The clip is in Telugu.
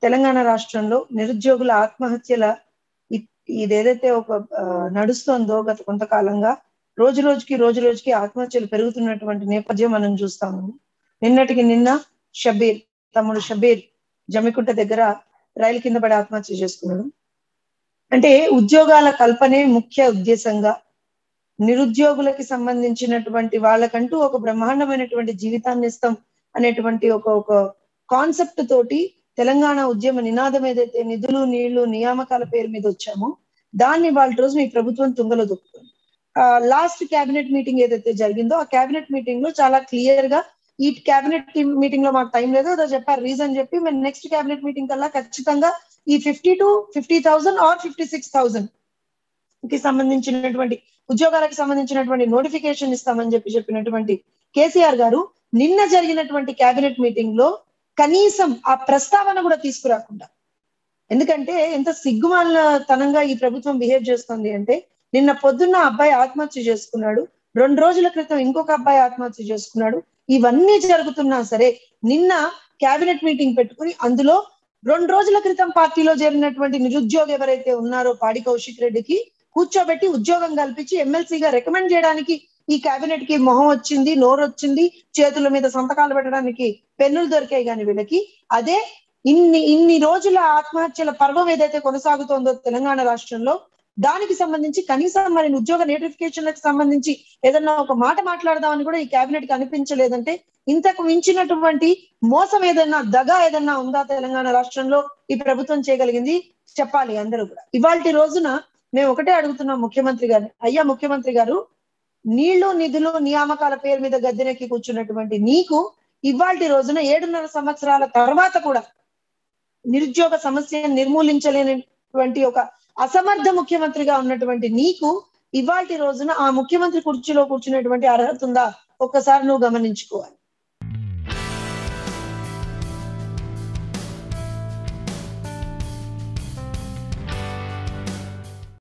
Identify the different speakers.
Speaker 1: తెలంగాణ రాష్ట్రంలో నిరుద్యోగుల ఆత్మహత్యల ఇ- ఇదేదైతే ఒక ఆ, నడుస్తోందో గత కొంతకాలంగా రోజు రోజుకి రోజు రోజుకి ఆత్మహత్యలు పెరుగుతున్నటువంటి నేపథ్యం మనం చూస్తాము నిన్నటికి నిన్న షబీర్ తమ్ముడు షబీర్ జమ్మికుంట దగ్గర రైలు కింద పడి ఆత్మహత్య చేసుకున్నాడు అంటే ఉద్యోగాల కల్పనే ముఖ్య ఉద్దేశంగా నిరుద్యోగులకి సంబంధించినటువంటి వాళ్ళకంటూ ఒక బ్రహ్మాండమైనటువంటి జీవితాన్ని ఇస్తాం అనేటువంటి ఒక ఒక కాన్సెప్ట్ తోటి తెలంగాణ ఉద్యమ నినాదం ఏదైతే నిధులు నీళ్లు నియామకాల పేరు మీద వచ్చామో దాన్ని వాళ్ళ రోజు మీ ప్రభుత్వం తుంగలో దొక్కుతుంది లాస్ట్ కేబినెట్ మీటింగ్ ఏదైతే జరిగిందో ఆ కేబినెట్ మీటింగ్ లో చాలా క్లియర్ గా ఈ కేబినెట్ మీటింగ్ లో మాకు టైం లేదు ఏదో చెప్పారు రీజన్ చెప్పి మేము నెక్స్ట్ కేబినెట్ మీటింగ్ కల్లా ఖచ్చితంగా ఈ fifty two fifty thousand or fifty six thousand కి సంబంధించినటువంటి ఉద్యోగాలకు సంబంధించినటువంటి నోటిఫికేషన్ ఇస్తామని చెప్పి చెప్పినటువంటి కేసీఆర్ గారు నిన్న జరిగినటువంటి కేబినెట్ మీటింగ్ లో కనీసం ఆ ప్రస్తావన కూడా తీసుకురాకుండా ఎందుకంటే ఎంత సిగ్గుమాలతనంగా ఈ ప్రభుత్వం బిహేవ్ చేస్తుంది అంటే నిన్న పొద్దున్న అబ్బాయి ఆత్మహత్య చేసుకున్నాడు రెండు రోజుల క్రితం ఇంకొక అబ్బాయి ఆత్మహత్య చేసుకున్నాడు ఇవన్నీ జరుగుతున్నా సరే నిన్న కేబినెట్ మీటింగ్ పెట్టుకుని అందులో రెండు రోజుల క్రితం పార్టీలో చేరినటువంటి నిరుద్యోగి ఎవరైతే ఉన్నారో పాడి కౌశిక్ రెడ్డికి కూర్చోబెట్టి ఉద్యోగం కల్పించి ఎమ్మెల్సీగా రికమెండ్ చేయడానికి ఈ కేబినెట్ కి మొహం వచ్చింది నోరు వచ్చింది చేతుల మీద సంతకాలు పెట్టడానికి పెన్నులు దొరికాయి కానీ వీళ్ళకి అదే ఇన్ని ఇన్ని రోజుల ఆత్మహత్యల పర్వం ఏదైతే కొనసాగుతోందో తెలంగాణ రాష్ట్రంలో దానికి సంబంధించి కనీసం మరి ఉద్యోగ నోటిఫికేషన్లకు సంబంధించి ఏదన్నా ఒక మాట మాట్లాడదామని కూడా ఈ కేబినెట్ కి అనిపించలేదంటే ఇంతకు మించినటువంటి మోసం ఏదన్నా దగా ఏదన్నా ఉందా తెలంగాణ రాష్ట్రంలో ఈ ప్రభుత్వం చేయగలిగింది చెప్పాలి అందరూ కూడా ఇవాళ రోజున మేము ఒకటే అడుగుతున్నాం ముఖ్యమంత్రి గారిని అయ్యా ముఖ్యమంత్రి గారు నీళ్లు నిధులు నియామకాల పేరు మీద గద్దెనెక్కి కూర్చున్నటువంటి నీకు ఇవాళ రోజున ఏడున్నర సంవత్సరాల తర్వాత కూడా నిరుద్యోగ సమస్యను నిర్మూలించలేనటువంటి ఒక అసమర్థ ముఖ్యమంత్రిగా ఉన్నటువంటి నీకు ఇవాళ రోజున ఆ ముఖ్యమంత్రి కుర్చీలో కూర్చునేటువంటి అర్హత ఉందా ఒక్కసారి నువ్వు గమనించుకోవాలి